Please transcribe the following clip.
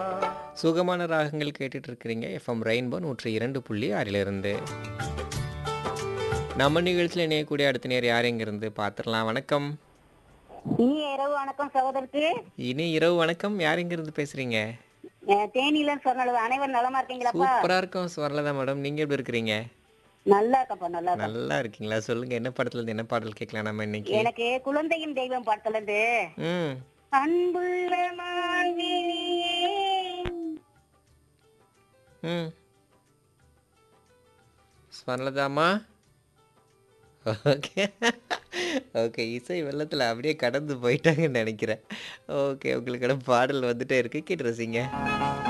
சுகமான ராகங்கள் கேட்டுட்டு இருக்கிறீங்க எஃப்எம் ரெயின்போ நூற்றி இரண்டு புள்ளி ஆறிலிருந்து நம்ம நிகழ்ச்சியில் இணையக்கூடிய அடுத்த நேர் யார் எங்கிருந்து பார்த்துடலாம் வணக்கம் இனிய இரவு வணக்கம் சகோதரருக்கு இனி இரவு வணக்கம் யார் எங்கிருந்து பேசுறீங்க அஹ் தேனியில சொன்னது அனைவரும் நலமா இருக்கீங்களாப்பா சூப்பரா இருக்கும் ஸ்வர்லதா மேடம் நீங்க எப்படி இருக்கிறீங்க நல்லா இருக்கப்பா நல்லா இருக்க நல்லா இருக்கீங்களா சொல்லுங்க என்ன படத்துல இருந்து என்ன பாடல் கேட்கலாம் நம்ம இன்னைக்கு எனக்கு குழந்தையின் தெய்வம் படத்துல இருந்து ம் அன்புள்ள மாண்பினியே ம் ஸ்வர்லதாமா ஓகே ஓகே இசை வெள்ளத்தில் அப்படியே கடந்து போயிட்டாங்கன்னு நினைக்கிறேன் ஓகே உங்களுக்கான பாடல் வந்துட்டே இருக்கு கேட்டு ரசிங்க